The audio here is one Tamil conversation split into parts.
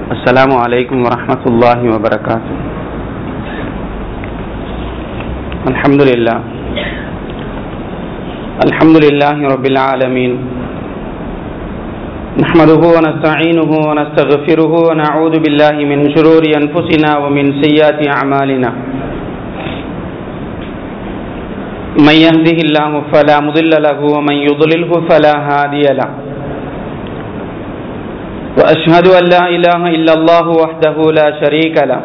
السلام عليكم ورحمة الله وبركاته الحمد لله الحمد لله رب العالمين نحمده ونستعينه ونستغفره ونعوذ بالله من شرور أنفسنا ومن سيئات أعمالنا من يهده الله فلا مضل له ومن يضلله فلا هادي له وأشهد أن لا إله إلا الله وحده لا شريك له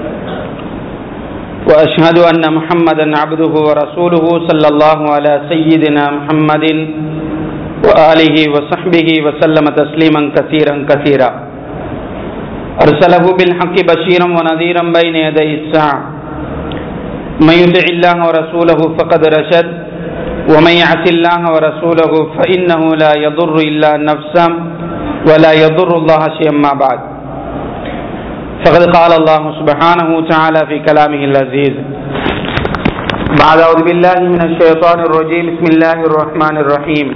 وأشهد أن محمدا عبده ورسوله صلى الله على سيدنا محمد وآله وصحبه وسلم تسليما كثيرا كثيرا أرسله بالحق بشيرا ونذيرا بين يدي الساعة من يطع الله ورسوله فقد رشد ومن يعص الله ورسوله فإنه لا يضر إلا نفسه ولا يضر الله شيئا ما بعد فقد قال الله سبحانه وتعالى في كلامه العزيز بعد أعوذ بالله من الشيطان الرجيم بسم الله الرحمن الرحيم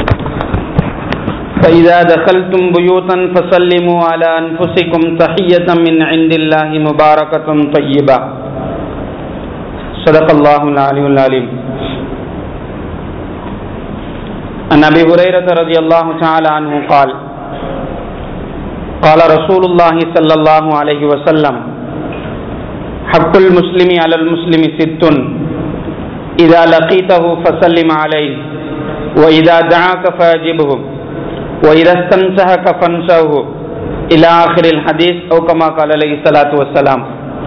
فإذا دخلتم بيوتا فسلموا على أنفسكم تحية من عند الله مباركة طيبة صدق الله العلي العليم عن أبي هريرة رضي الله تعالى عنه قال قال رسول الله صلى الله عليه وسلم حق المسلم على المسلم ست إذا لقيته فسلم عليه وإذا دعاك فأجبه وإذا استنسهك فانسه إلى آخر الحديث أو كما قال عليه الصلاة والسلام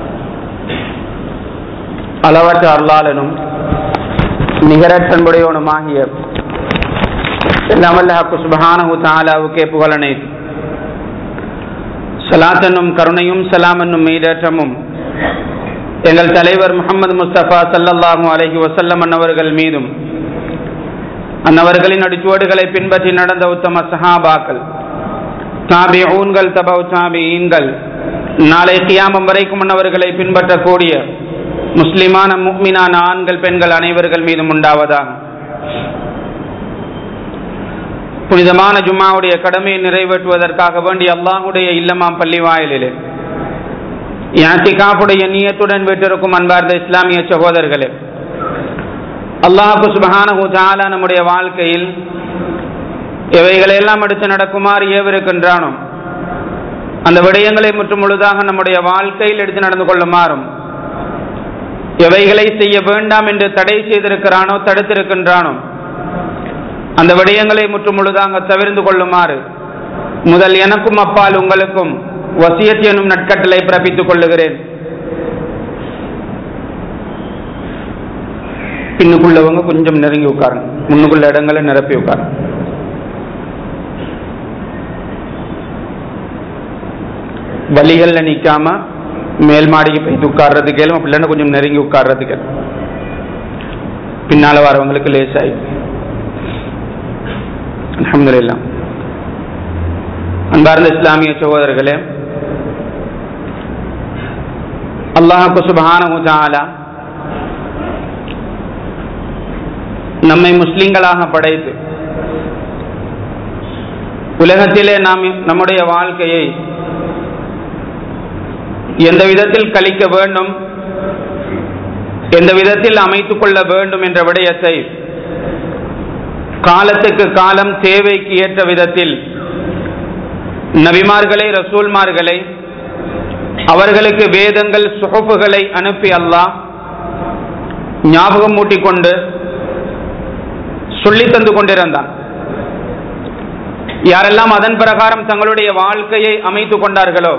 அளவற்ற அருளாளனும் நிகரற்றன்புடையவனுமாகிய எல்லாமல்ல ஹக்கு சுபஹானஹு தாலாவுக்கே புகழனை சலாத் என்னும் கருணையும் சலாம் என்னும் மீதேற்றமும் எங்கள் தலைவர் முகமது முஸ்தபா சல்லல்லாஹு அலஹி வசல்லம் அன்னவர்கள் மீதும் அன்னவர்களின் அடிச்சுவடுகளை பின்பற்றி நடந்த உத்தம சஹாபாக்கள் தாபி ஊன்கள் தபவு தாபி ஈன்கள் நாளை கியாமம் வரைக்கும் அன்னவர்களை பின்பற்றக்கூடிய முஸ்லிமான முக்மினான ஆண்கள் பெண்கள் அனைவர்கள் மீதும் உண்டாவதாக புனிதமான ஜும்மாவுடைய கடமையை நிறைவேற்றுவதற்காக வேண்டி அல்லாஹுடைய இல்லமாம் பள்ளி வாயிலிலே யாத்திகாப்புடைய நீயத்துடன் வீட்டிருக்கும் அன்பார்ந்த இஸ்லாமிய சகோதரர்களே அல்லாஹு சுபஹானஹு தாலா நம்முடைய வாழ்க்கையில் எவைகளை எல்லாம் எடுத்து நடக்குமாறு ஏவிருக்கின்றானோ அந்த விடயங்களை முற்றும் முழுதாக நம்முடைய வாழ்க்கையில் எடுத்து நடந்து கொள்ளுமாறும் எவைகளை செய்ய வேண்டாம் என்று தடை செய்திருக்கிறானோ தடுத்திருக்கின்றானோ அந்த விடயங்களை முற்று முழுதாக தவிர்ந்து கொள்ளுமாறு முதல் எனக்கும் அப்பால் உங்களுக்கும் வசியத் எனும் நட்கட்டளை பிறப்பித்துக் கொள்ளுகிறேன் பின்னுக்குள்ளவங்க கொஞ்சம் நெருங்கி உட்காருங்க முன்னுக்குள்ள இடங்களை நிரப்பி உட்காருங்க வழிகளில் நிற்காம மேல் மாடிக்கு போய் உட்கார்றதுக்கு கேளும் பிள்ளைன்னு கொஞ்சம் நெருங்கி உட்கார்றதுக்கு பின்னால வரவங்களுக்கு லேசாயி அலமதுல்லா அன்பார்ந்த இஸ்லாமிய சகோதரர்களே அல்லாஹு சுபஹானா நம்மை முஸ்லிம்களாக படைத்து உலகத்திலே நாம் நம்முடைய வாழ்க்கையை எந்த விதத்தில் கழிக்க வேண்டும் எந்த விதத்தில் அமைத்துக் கொள்ள வேண்டும் என்ற விடயத்தை காலத்துக்கு காலம் தேவைக்கு ஏற்ற விதத்தில் நபிமார்களை ரசூல்மார்களை அவர்களுக்கு வேதங்கள் சுகப்புகளை அனுப்பி அல்லாஹ் ஞாபகம் மூட்டிக்கொண்டு சொல்லி தந்து கொண்டிருந்தான் யாரெல்லாம் அதன் பிரகாரம் தங்களுடைய வாழ்க்கையை அமைத்துக் கொண்டார்களோ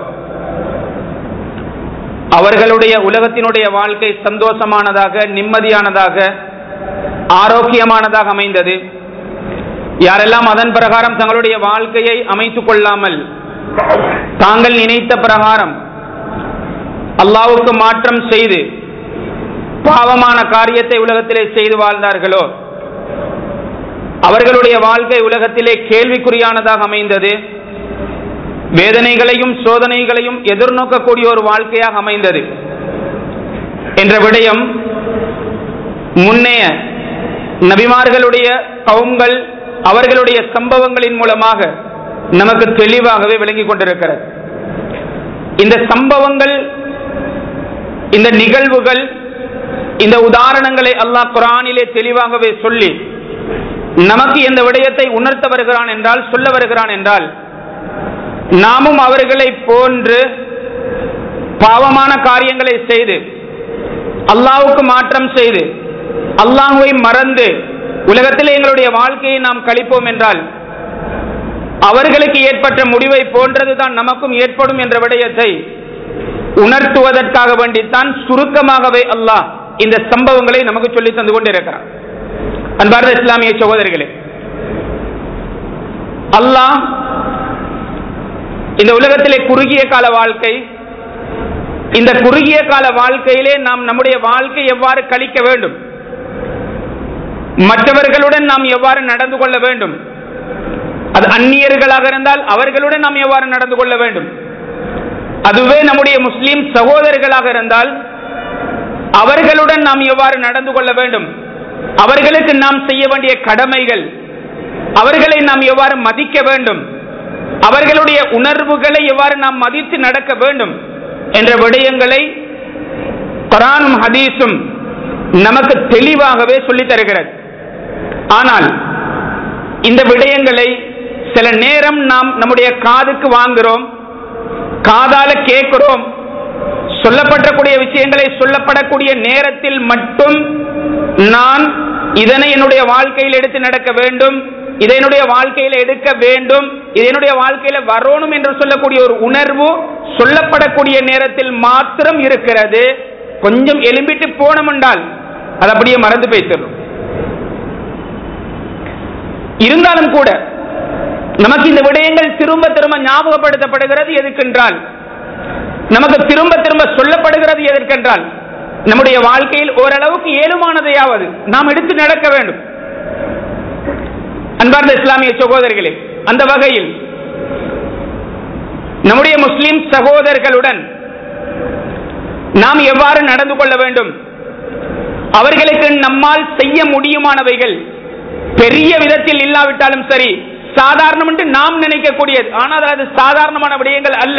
அவர்களுடைய உலகத்தினுடைய வாழ்க்கை சந்தோஷமானதாக நிம்மதியானதாக ஆரோக்கியமானதாக அமைந்தது யாரெல்லாம் அதன் பிரகாரம் தங்களுடைய வாழ்க்கையை அமைத்துக் கொள்ளாமல் தாங்கள் நினைத்த பிரகாரம் அல்லாவுக்கு மாற்றம் செய்து பாவமான காரியத்தை உலகத்திலே செய்து வாழ்ந்தார்களோ அவர்களுடைய வாழ்க்கை உலகத்திலே கேள்விக்குறியானதாக அமைந்தது வேதனைகளையும் சோதனைகளையும் எதிர்நோக்கக்கூடிய ஒரு வாழ்க்கையாக அமைந்தது என்ற விடயம் முன்னைய நபிமார்களுடைய கவுங்கள் அவர்களுடைய சம்பவங்களின் மூலமாக நமக்கு தெளிவாகவே விளங்கிக் கொண்டிருக்கிறது இந்த சம்பவங்கள் இந்த நிகழ்வுகள் இந்த உதாரணங்களை அல்லாஹ் குரானிலே தெளிவாகவே சொல்லி நமக்கு இந்த விடயத்தை உணர்த்த வருகிறான் என்றால் சொல்ல வருகிறான் என்றால் நாமும் அவர்களை போன்று பாவமான காரியங்களை செய்து அல்லாவுக்கு மாற்றம் செய்து அல்லாஹுவை மறந்து உலகத்தில் எங்களுடைய வாழ்க்கையை நாம் கழிப்போம் என்றால் அவர்களுக்கு ஏற்பட்ட முடிவை போன்றதுதான் நமக்கும் ஏற்படும் என்ற விடயத்தை உணர்த்துவதற்காக வேண்டித்தான் சுருக்கமாகவே அல்லாஹ் இந்த சம்பவங்களை நமக்கு சொல்லி தந்து கொண்டிருக்கிறார் அன்பார்ந்த இஸ்லாமிய சகோதரிகளே அல்லாஹ் இந்த உலகத்திலே குறுகிய கால வாழ்க்கை இந்த குறுகிய கால வாழ்க்கையிலே நாம் நம்முடைய வாழ்க்கை எவ்வாறு கழிக்க வேண்டும் மற்றவர்களுடன் நாம் எவ்வாறு நடந்து கொள்ள வேண்டும் அது அந்நியர்களாக இருந்தால் அவர்களுடன் நாம் எவ்வாறு நடந்து கொள்ள வேண்டும் அதுவே நம்முடைய முஸ்லிம் சகோதரர்களாக இருந்தால் அவர்களுடன் நாம் எவ்வாறு நடந்து கொள்ள வேண்டும் அவர்களுக்கு நாம் செய்ய வேண்டிய கடமைகள் அவர்களை நாம் எவ்வாறு மதிக்க வேண்டும் அவர்களுடைய உணர்வுகளை எவ்வாறு நாம் மதித்து நடக்க வேண்டும் என்ற விடயங்களை குரானும் ஹதீஸும் நமக்கு தெளிவாகவே சொல்லித் தருகிறது ஆனால் இந்த விடயங்களை சில நேரம் நாம் நம்முடைய காதுக்கு வாங்குறோம் காதால கேட்கிறோம் சொல்லப்படக்கூடிய விஷயங்களை சொல்லப்படக்கூடிய நேரத்தில் மட்டும் நான் இதனை என்னுடைய வாழ்க்கையில் எடுத்து நடக்க வேண்டும் இதை என்னுடைய வாழ்க்கையில எடுக்க வேண்டும் இது என்னுடைய வாழ்க்கையில வரணும் என்று சொல்லக்கூடிய ஒரு உணர்வு சொல்லப்படக்கூடிய நேரத்தில் மாத்திரம் இருக்கிறது கொஞ்சம் எலும்பிட்டு போனோம் என்றால் அது அப்படியே மறந்து பேசிடும் இருந்தாலும் கூட நமக்கு இந்த விடயங்கள் திரும்ப திரும்ப ஞாபகப்படுத்தப்படுகிறது எதுக்கென்றால் நமக்கு திரும்ப திரும்ப சொல்லப்படுகிறது எதற்கென்றால் நம்முடைய வாழ்க்கையில் ஓரளவுக்கு ஏழுமானதையாவது நாம் எடுத்து நடக்க வேண்டும் அன்பார்ந்த இஸ்லாமிய சகோதரர்களே அந்த வகையில் நம்முடைய முஸ்லிம் சகோதரர்களுடன் நாம் எவ்வாறு நடந்து கொள்ள வேண்டும் அவர்களுக்கு நம்மால் செய்ய முடியுமானவைகள் பெரிய விதத்தில் இல்லாவிட்டாலும் சரி சாதாரணம் என்று நாம் நினைக்கக்கூடியது ஆனால் அது சாதாரணமான விடயங்கள் அல்ல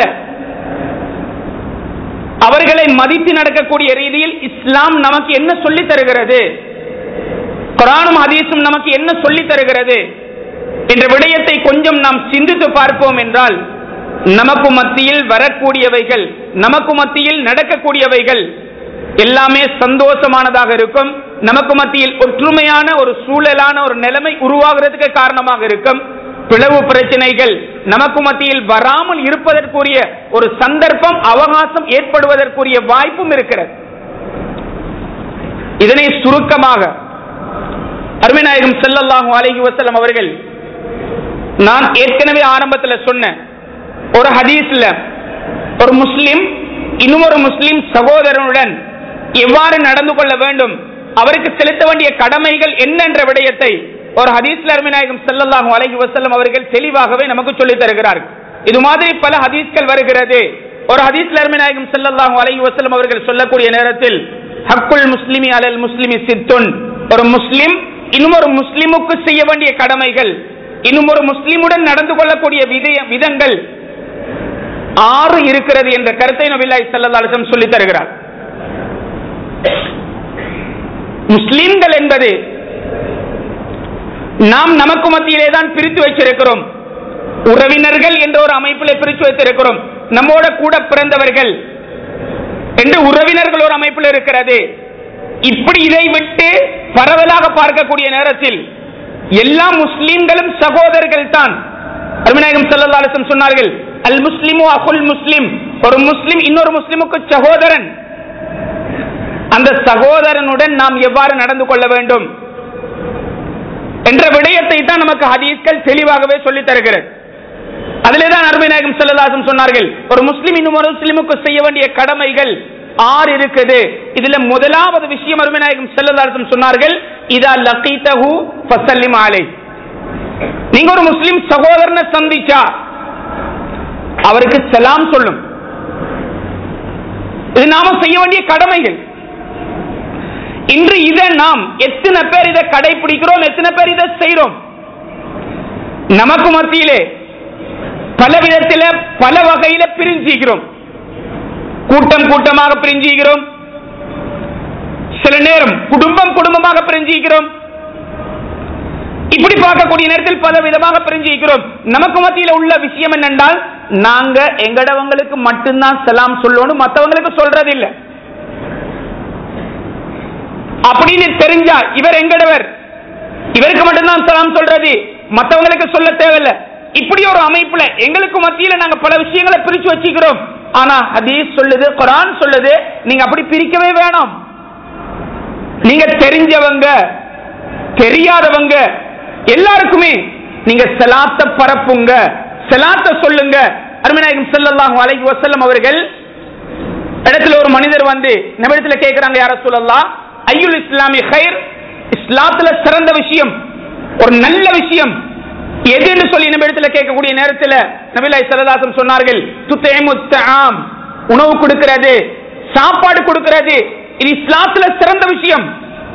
அவர்களை மதித்து நடக்கக்கூடிய ரீதியில் இஸ்லாம் நமக்கு என்ன சொல்லித் தருகிறது குரானும் ஹதீஸும் நமக்கு என்ன சொல்லித் தருகிறது என்ற விடயத்தை கொஞ்சம் நாம் சிந்தித்து பார்ப்போம் என்றால் நமக்கு மத்தியில் வரக்கூடியவைகள் நமக்கு மத்தியில் நடக்கக்கூடியவைகள் எல்லாமே சந்தோஷமானதாக இருக்கும் நமக்கு மத்தியில் ஒற்றுமையான ஒரு சூழலான ஒரு நிலைமை உருவாகிறதுக்கு காரணமாக இருக்கும் பிளவு பிரச்சனைகள் நமக்கு மத்தியில் வராமல் இருப்பதற்குரிய ஒரு சந்தர்ப்பம் அவகாசம் ஏற்படுவதற்குரிய வாய்ப்பும் இருக்கிறது இதனை சுருக்கமாக அருமைநாயகம் செல்லல்லாஹு அலஹி வசலம் அவர்கள் நான் ஏற்கனவே ஆரம்பத்தில் சொன்ன ஒரு ஹதீஸ்ல ஒரு முஸ்லிம் இன்னும் முஸ்லிம் சகோதரனுடன் எவ்வாறு நடந்து கொள்ள வேண்டும் அவருக்கு செலுத்த வேண்டிய கடமைகள் என்ன என்ற விடயத்தை ஒரு ஹதீஸ்ல அருமைநாயகம் செல்லல்லாஹு அலஹி வசல்லம் அவர்கள் தெளிவாகவே நமக்கு சொல்லித் தருகிறார்கள் இது மாதிரி பல ஹதீஸ்கள் வருகிறது ஒரு ஹதீஸ்ல அருமைநாயகம் செல்லல்லாஹு அலஹி வசல்லம் அவர்கள் சொல்லக்கூடிய நேரத்தில் ஹக்குல் முஸ்லிமி அலல் முஸ்லிமி சித்துன் ஒரு முஸ்லிம் இன்னும் ஒரு முஸ்லிமுக்கு செய்ய வேண்டிய கடமைகள் இன்னும் ஒரு முஸ்லிமுடன் நடந்து கொள்ளக்கூடிய விதங்கள் ஆறு இருக்கிறது என்ற கருத்தை நபில்லாய் சல்லா சொல்லி தருகிறார் முஸ்லிம்கள் என்பது நாம் நமக்கு மத்தியிலே தான் பிரித்து வச்சிருக்கிறோம் உறவினர்கள் என்ற ஒரு அமைப்பிலே பிரித்து வைத்திருக்கிறோம் நம்மோட கூட பிறந்தவர்கள் என்று உறவினர்கள் ஒரு அமைப்பில் இருக்கிறது இப்படி இதை விட்டு பரவலாக பார்க்கக்கூடிய நேரத்தில் எல்லா முஸ்லிம்களும் சகோதரர்கள் தான் அருமநாயகம் செல்லல்லாசம் சொன்னார்கள் அல் முஸ்லிமு அகுல் முஸ்லிம் ஒரு முஸ்லிம் இன்னொரு முஸ்லிமுக்கு சகோதரன் அந்த சகோதரனுடன் நாம் எவ்வாறு நடந்து கொள்ள வேண்டும் என்ற விடயத்தை தான் நமக்கு ஹதீஸ்கள் தெளிவாகவே சொல்லித் தருகிறது அதிலே தான் அருமைநாயகம் செல்லதாசம் சொன்னார்கள் ஒரு முஸ்லிம் இன்னும் ஒரு முஸ்லிமுக்கு செய்ய வேண்டிய கடமைகள் ஆறு இருக்குது இதுல முதலாவது விஷயம் அருமைநாயகம் செல்லதாசம் சொன்னார்கள் இதா லக்கீத்தஹு ஃபசல்லிம் ஆலை நீங்க ஒரு முஸ்லிம் சகோதரனை சந்திச்சா அவருக்கு சலாம் சொல்லும் இது நாம செய்ய வேண்டிய கடமைகள் இன்று இதை நாம் எத்தனை பேர் இதை கடைபிடிக்கிறோம் எத்தனை பேர் இதை செய்யறோம் நமக்கு மத்தியிலே பல விதத்தில பல வகையில பிரிஞ்சிக்கிறோம் கூட்டம் கூட்டமாக பிரிஞ்சுகிறோம் சில நேரம் குடும்பம் குடும்பமாக பிரிஞ்சுகிறோம் இப்படி பார்க்கக்கூடிய நேரத்தில் பல விதமாக பிரிஞ்சுக்கிறோம் நமக்கு மத்தியில உள்ள விஷயம் என்னென்றால் நாங்க எங்கடவங்களுக்கு மட்டும்தான் சலாம் சொல்லணும் மற்றவங்களுக்கு சொல்றது இல்ல அப்படின்னு தெரிஞ்சா இவர் எங்கடவர் இவருக்கு மட்டும்தான் சலாம் சொல்றது மற்றவங்களுக்கு சொல்ல தேவையில்லை இப்படி ஒரு அமைப்புல எங்களுக்கு மத்தியில நாங்க பல விஷயங்களை பிரிச்சு வச்சுக்கிறோம் ஆனா ஹதீஸ் சொல்லுது குரான் சொல்லுது நீங்க அப்படி பிரிக்கவே வேணாம் நீங்க தெரிஞ்சவங்க தெரியாதவங்க எல்லாருக்குமே நீங்க செலாத்த பரப்புங்க செலாத்த சொல்லுங்க அருமநாயகம் ஸல்லல்லாஹு அலைஹி வஸல்லம் அவர்கள் இடத்துல ஒரு மனிதர் வந்து நபிடத்துல கேட்கிறாங்க யார சொல்லலாம் ஐயுல் இஸ்லாமி ஹைர் இஸ்லாத்துல சிறந்த விஷயம் ஒரு நல்ல விஷயம் எதுன்னு சொல்லி நபிடத்துல கேட்கக்கூடிய நேரத்தில் நபிலாய் சரதாசன் சொன்னார்கள் துத்தேமு தஆம் உணவு கொடுக்கிறது சாப்பாடு கொடுக்கிறது இது இஸ்லாத்துல சிறந்த விஷயம்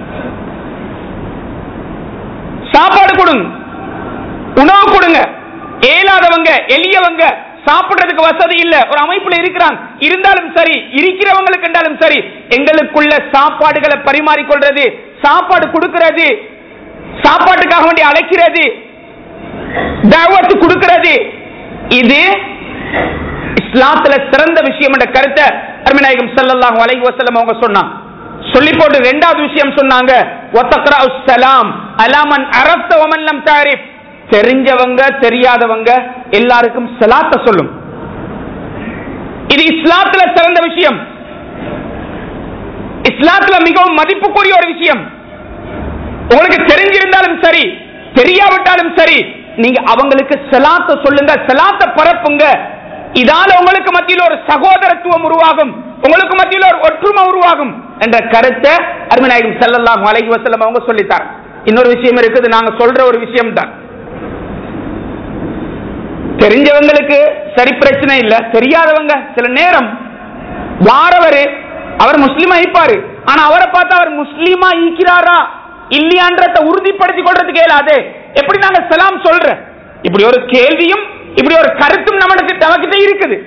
சாப்பாடு கொடுங்க உணவு கொடுங்க ஏலாதவங்க எளியவங்க சாப்பிடுறதுக்கு வசதி இல்ல ஒரு அமைப்புல இருக்கிறாங்க இருந்தாலும் சரி இருக்கிறவங்களுக்கு என்றாலும் சரி எங்களுக்குள்ள சாப்பாடுகளை பரிமாறிக்கொள்றது சாப்பாடு கொடுக்கிறது சாப்பாட்டுக்காக வேண்டி அழைக்கிறது தாவத்து கொடுக்கிறது இது இஸ்லாத்துல சிறந்த விஷயம் என்ற கருத்தை அருமநாயகம் ஸல்லல்லாஹு அலைஹி வஸல்லம் அவங்க சொன்னாங்க சொல்லி போட்டு ரெண்டாவது விஷயம் சொன்னாங்க ஒத்தக்ரா சலாம் அலாமன் அரப்த ஒமன் லம் தாரிஃப் தெரிஞ்சவங்க தெரியாதவங்க எல்லாருக்கும் சலாத்த சொல்லும் இது இஸ்லாத்துல சிறந்த விஷயம் இஸ்லாத்துல மிகவும் மதிப்புக்குரிய ஒரு விஷயம் உங்களுக்கு தெரிஞ்சிருந்தாலும் சரி தெரியாவிட்டாலும் சரி நீங்க அவங்களுக்கு செலாத்த சொல்லுங்க செலாத்த பரப்புங்க இதால உங்களுக்கு மத்தியில் ஒரு சகோதரத்துவம் உருவாகும் உங்களுக்கு மத்தியில் ஒரு ஒற்றுமை உருவாகும் என்ற கருத்தை அருமநாயகம் ஸல்லல்லாஹு அலைஹி வஸல்லம் அவங்க சொல்லித்தார் இன்னொரு விஷயம் இருக்குது நாங்க சொல்ற ஒரு விஷயம் தான் தெரிஞ்சவங்களுக்கு சரி பிரச்சனை இல்ல தெரியாதவங்க சில நேரம் வாரவர் அவர் முஸ்லீமா இருப்பாரு ஆனா அவரை பார்த்து அவர் முஸ்லீமா ஈக்கிறாரா இல்லையான்றத உறுதிப்படுத்திக் கொள்றதுக்கு இயலாது எப்படி நாங்க சலாம் சொல்ற இப்படி ஒரு கேள்வியும் இப்படி ஒரு கருத்தும் நம்மகிட்ட நமக்கிட்ட இருக்குது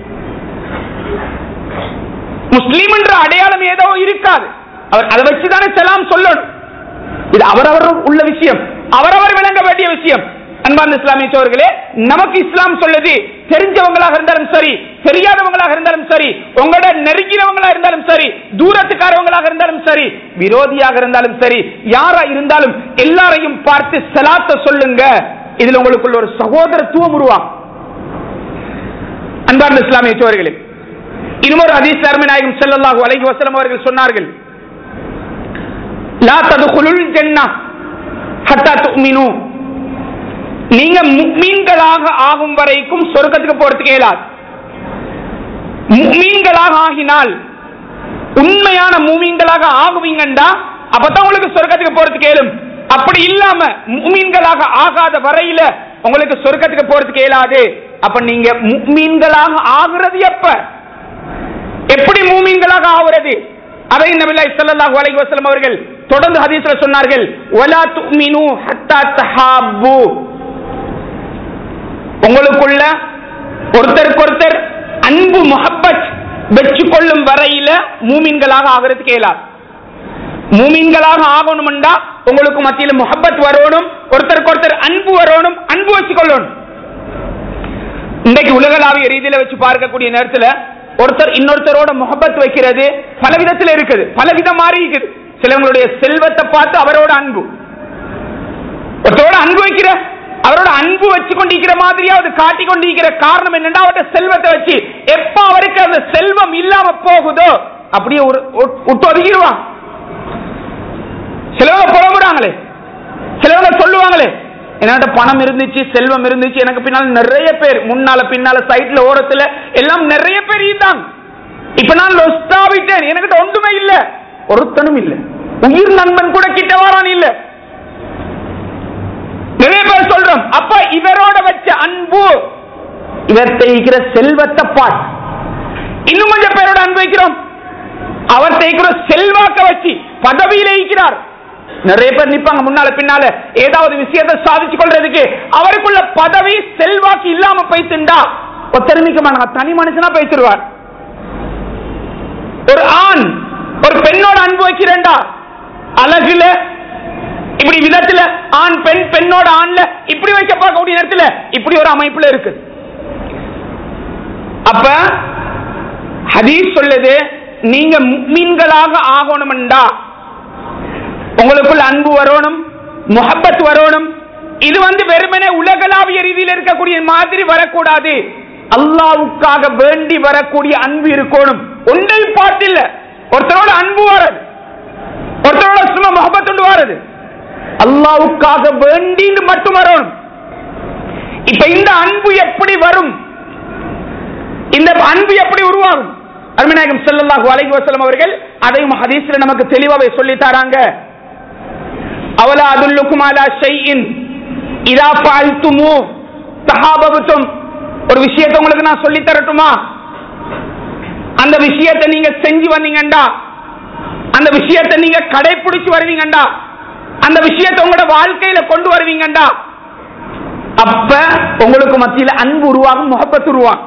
முஸ்லீம் என்ற அடையாளம் ஏதோ இருக்காது அவர் அதை வச்சுதானே சலாம் சொல்லணும் இது அவரவர் உள்ள விஷயம் அவரவர் விளங்க வேண்டிய விஷயம் அன்பார்ந்த இஸ்லாமிய சோர்களே நமக்கு இஸ்லாம் சொல்லுது தெரிஞ்சவங்களாக இருந்தாலும் சரி தெரியாதவங்களாக இருந்தாலும் சரி உங்களோட நெருங்கினவங்களா இருந்தாலும் சரி தூரத்துக்காரவங்களாக இருந்தாலும் சரி விரோதியாக இருந்தாலும் சரி யாரா இருந்தாலும் எல்லாரையும் பார்த்து சலாத்த சொல்லுங்க இதுல உங்களுக்குள்ள ஒரு சகோதரத்துவம் உருவாகும் அன்பார்ந்த இஸ்லாமிய சோர்களே இன்னொரு ஹதீஸ் நாயகம் ஸல்லல்லாஹு அலைஹி வஸல்லம் அவர்கள் சொன்னார்கள் லா ததுகுலுல் ஜன்னah ஹத்தா துமினு நீங்க முக்மீன்களாக ஆகும் வரைக்கும் சொர்க்கத்துக்கு போறதுக்கு இயலாது முக்மீன்களாக ஆகினால் உண்மையான மூமீன்களாக ஆகுவீங்கண்டா அப்பதான் உங்களுக்கு சொர்க்கத்துக்கு போறதுக்கு இயலும் அப்படி இல்லாம முக்மீன்களாக ஆகாத வரையில உங்களுக்கு சொர்க்கத்துக்கு போறதுக்கு இயலாது அப்ப நீங்க முக்மீன்களாக ஆகுறது எப்ப எப்படி மூமீன்களாக ஆகுறது அதை நபிலாய் ஸல்லல்லாஹு அலைஹி வஸல்லம் அவர்கள் தொடர்ந்து ஹதீஸ்ல சொன்னார்கள் வலா துமினு ஹத்தா தஹாப்பு உங்களுக்குள்ள ஒருத்தருக்கு ஒருத்தர் அன்பு முஹப்பத் வச்சு கொள்ளும் வரையில மூமின்களாக ஆகிறதுக்கு இயலாது மூமின்களாக ஆகணும்டா உங்களுக்கு மத்தியில முஹப்பத் வரணும் ஒருத்தருக்கு ஒருத்தர் அன்பு வரணும் அன்பு வச்சு கொள்ளணும் இன்றைக்கு உலகளாவிய ரீதியில வச்சு பார்க்கக்கூடிய நேரத்துல ஒருத்தர் இன்னொருத்தரோட முகப்பத் வைக்கிறது பல விதத்துல இருக்குது பல விதம் மாறி இருக்குது சிலவங்களுடைய செல்வத்தை பார்த்து அவரோட அன்பு ஒருத்தரோட அன்பு வைக்கிற அவரோட அன்பு வச்சு கொண்டிருக்கிற மாதிரியாவது காட்டி கொண்டிருக்கிற காரணம் என்னன்னா அவருடைய செல்வத்தை வச்சு எப்ப அவருக்கு அந்த செல்வம் இல்லாம போகுதோ அப்படியே ஒரு விட்டு ஒதுக்கிடுவான் சிலவங்க புலம்புறாங்களே சிலவங்க சொல்லுவாங்களே என்கிட்ட பணம் இருந்துச்சு செல்வம் இருந்துச்சு எனக்கு பின்னால் நிறைய பேர் முன்னால பின்னால சைட்ல ஓரத்துல எல்லாம் நிறைய பேர் இருந்தாங்க இப்ப நான் லொஸ்டா விட்டேன் என்கிட்ட ஒன்றுமே இல்ல ஒருத்தனும் இல்ல உயிர் நண்பன் கூட கிட்ட வரான் இல்ல நிறைய பேர் சொல்றோம் அப்ப இவரோட வச்ச அன்பு இவர் தேய்க்கிற செல்வத்தை பார் இன்னும் கொஞ்சம் பேரோட அன்பு வைக்கிறோம் அவர் தேய்க்கிற செல்வாக்க வச்சு பதவியில இருக்கிறார் நிறைய பேர் நிப்பாங்க முன்னால பின்னால ஏதாவது விஷயத்தை சாதிச்சு கொள்றதுக்கு அவருக்குள்ள பதவி செல்வாக்கு இல்லாம போய்த்துண்டா ஒத்தருமிக்க மாட்டாங்க தனி மனுஷனா பேசிடுவார் ஒரு ஆண் ஒரு பெண்ணோட அன்பு வைக்கிறேன்டா அழகுல இப்படி விதத்துல ஆண் பெண் பெண்ணோட ஆண்ல இப்படி வைக்க பார்க்கக்கூடிய நேரத்துல இப்படி ஒரு அமைப்புல இருக்கு அப்ப ஹதீஸ் சொல்லுது நீங்க மீன்களாக ஆகணும்டா உங்களுக்குள்ள அன்பு வரணும் முகப்பத் வரணும் இது வந்து வெறுமனே உலகளாவிய ரீதியில் இருக்கக்கூடிய மாதிரி வரக்கூடாது அல்லாவுக்காக வேண்டி வரக்கூடிய அன்பு இருக்கணும் ஒன்றை பார்த்தில்ல ஒருத்தரோட அன்பு வரது ஒருத்தரோட சும்மா முகப்பத்து வரது அல்லாவுக்காக வேண்டின்னு மட்டும் வரணும் இப்ப இந்த அன்பு எப்படி வரும் இந்த அன்பு எப்படி உருவாகும் அருமநாயகம் ஸல்லல்லாஹு அலைஹி வஸல்லம் அவர்கள் அதையும் ஹதீஸ்ல நமக்கு தெளிவாவே சொல்லி தராங்க அவலா அதுல்லுக்கும் அலா ஷைஇன் இதா ஃபஅல்துமு தஹாபபதும் ஒரு விஷயத்தை உங்களுக்கு நான் சொல்லி தரட்டுமா அந்த விஷயத்தை நீங்க செஞ்சு வந்தீங்கண்டா அந்த விஷயத்தை நீங்க கடைபிடிச்சு வருவீங்கண்டா அந்த விஷயத்தை உங்களோட வாழ்க்கையில கொண்டு வருவீங்கண்டா அப்ப உங்களுக்கு மத்தியில அன்பு உருவாகும் முகப்பத் உருவாகும்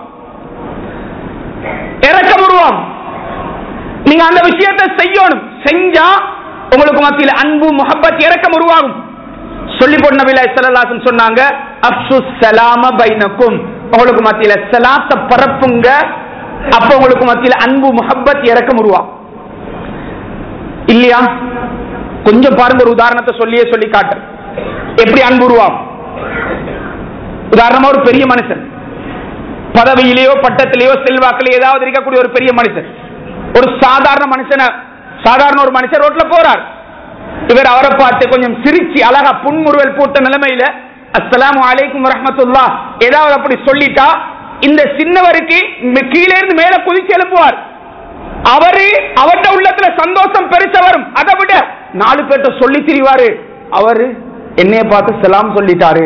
இறக்கம் உருவாகும் நீங்க அந்த விஷயத்தை செய்யணும் செஞ்சா உங்களுக்கு மத்தியில அன்பு முகப்பத் இறக்கம் உருவாகும் சொல்லி போட்டு நபில சல்லாசன் சொன்னாங்க அப்சு சலாம பைனக்கும் உங்களுக்கு மத்தியில சலாத்த பரப்புங்க அப்ப உங்களுக்கு மத்தியில அன்பு முகப்பத் இறக்கம் உருவாகும் இல்லையா கொஞ்சம் பாருங்க ஒரு உதாரணத்தை சொல்லியே சொல்லி காட்டு எப்படி அன்பு உருவாகும் உதாரணமா ஒரு பெரிய மனுஷன் பதவியிலேயோ பட்டத்திலேயோ செல்வாக்கிலேயோ ஏதாவது இருக்கக்கூடிய ஒரு பெரிய மனுஷன் ஒரு சாதாரண மனுஷனை சாதாரண ஒரு மனுஷன் ரோட்ல போறார் இவர் அவரை பார்த்து கொஞ்சம் சிரிச்சு அழகா புன்முறுவல் போட்ட நிலைமையில அஸ்ஸலாமு அலைக்கும் வரஹ்மத்துல்லாஹ் ஏதாவது அப்படி சொல்லிட்டா இந்த சின்னவருக்கு ம- கீழே இருந்து மேல குதிச்சு எழுப்புவார் அவரு அவர்ட்ட உள்ளத்துல சந்தோஷம் பெருசா வரும் அதை விட நாலு பேர்ட்ட சொல்லி திரிவாரு அவரு என்னைய பார்த்து சலாம் சொல்லிட்டாரு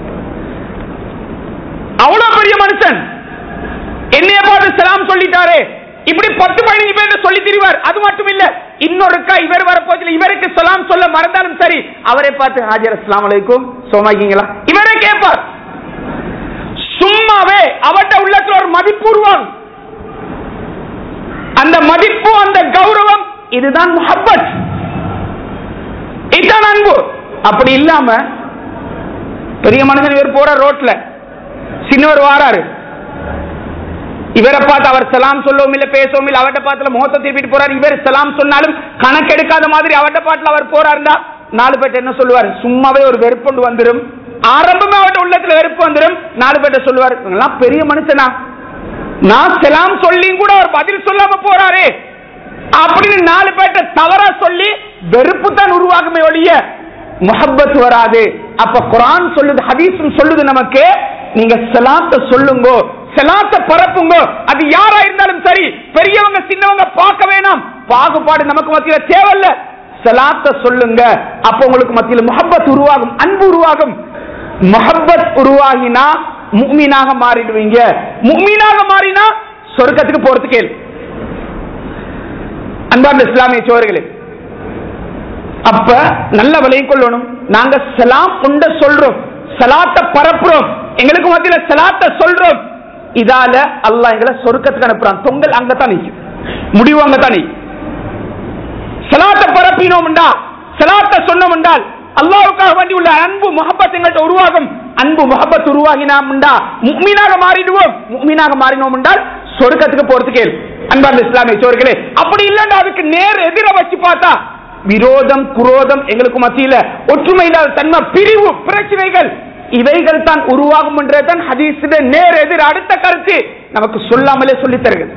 அவ்வளவு பெரிய மனுஷன் என்னைய பார்த்து சலாம் சொல்லிட்டாரு இப்படி பத்து பதினஞ்சு பேர் சொல்லி திரிவார் அது மட்டும் இல்ல இன்னொருக்கா இவர் வரப்போதில் இவருக்கு சலாம் சொல்ல மறந்தாலும் சரி அவரை பார்த்து ஹாஜர் அஸ்லாம் அலைக்கும் சோமாக்கிங்களா இவரே கேட்பார் சும்மாவே அவட்ட உள்ளத்துல ஒரு மதிப்பு உருவாகும் அந்த மதிப்பு அந்த கௌரவம் இதுதான் முஹப்பத் இதுதான் அன்பு அப்படி இல்லாம பெரிய மனுஷன் இவர் போற ரோட்ல சின்னவர் வாராரு இவரை பார்த்து அவர் சலாம் சொல்லவும் இல்ல பேசவும் இல்ல அவர்ட்ட பார்த்துல முகத்தை திருப்பிட்டு போறாரு இவர் சலாம் சொன்னாலும் கணக்கெடுக்காத மாதிரி அவர்ட்ட பாட்டுல அவர் போறாருந்தா நாலு பேர்ட்ட என்ன சொல்லுவார் சும்மாவே ஒரு வெறுப்புண்டு வந்துடும் ஆரம்பமே அவர்ட்ட உள்ளத்துல வெறுப்பு வந்துடும் நாலு பேர்ட்ட சொல்லுவார் இவங்கெல்லாம் பெரிய மனுஷனா நான் சலாம் சொல்லியும் கூட அவர் பதில் சொல்லாம போறாரே அப்படின்னு நாலு பேர்ட்ட தவறா சொல்லி வெறுப்பு தான் உருவாகுமே ஒழிய முஹப்பத் வராது அப்ப குரான் சொல்லுது ஹதீஸும் சொல்லுது நமக்கு நீங்க சலாத்த சொல்லுங்க சலாத்த பரப்புங்க அது யாரா இருந்தாலும் சரி பெரியவங்க சின்னவங்க பார்க்க வேணாம் பாகுபாடு நமக்கு மத்தியில தேவையில்ல சலாத்த சொல்லுங்க அப்ப உங்களுக்கு மத்தியில முஹப்பத் உருவாகும் அன்பு உருவாகும் முஹப்பத் உருவாகினா முக்மீனாக மாறிடுவீங்க முக்மீனாக மாறினா சொர்க்கத்துக்கு போறதுக்கு கேள்வி அன்பார்ந்த இஸ்லாமிய சோழர்களே அப்ப நல்ல விலையும் கொள்ளணும் நாங்க சலாம் உண்ட சொல்றோம் சலாத்த பரப்புறோம் எங்களுக்கு மத்தியில சலாத்த சொல்றோம் இதால அல்லாஹ் எங்களை சொர்க்கத்துக்கு அனுப்புறான் தொங்கல் அங்கத்தான் நிற்கும் முடிவு அங்கத்தான் நிற்கும் சலாத்த பரப்பினோம் என்றால் சலாத்த சொன்னோம் என்றால் அல்லாவுக்காக வேண்டி உள்ள அன்பு முகப்பத் எங்கள்கிட்ட உருவாகும் அன்பு முகப்பத் உருவாகினோம் என்றா முக்மீனாக மாறிடுவோம் முக்மீனாக மாறினோம் என்றால் சொர்க்கத்துக்கு போறதுக்கு அன்பார்ந்த இஸ்லாமிய சோர்களே அப்படி இல்லைன்னா அதுக்கு நேர் எதிர வச்சு பார்த்தா விரோதம் குரோதம் எங்களுக்கு மத்தியில ஒற்றுமை இல்லாத தன்மை பிரிவு பிரச்சனைகள் இவைகள் தான் உருவாகும் என்றதான் ஹதீஸிட நேர் எதிர் அடுத்த கருத்து நமக்கு சொல்லாமலே சொல்லித் தருகிறது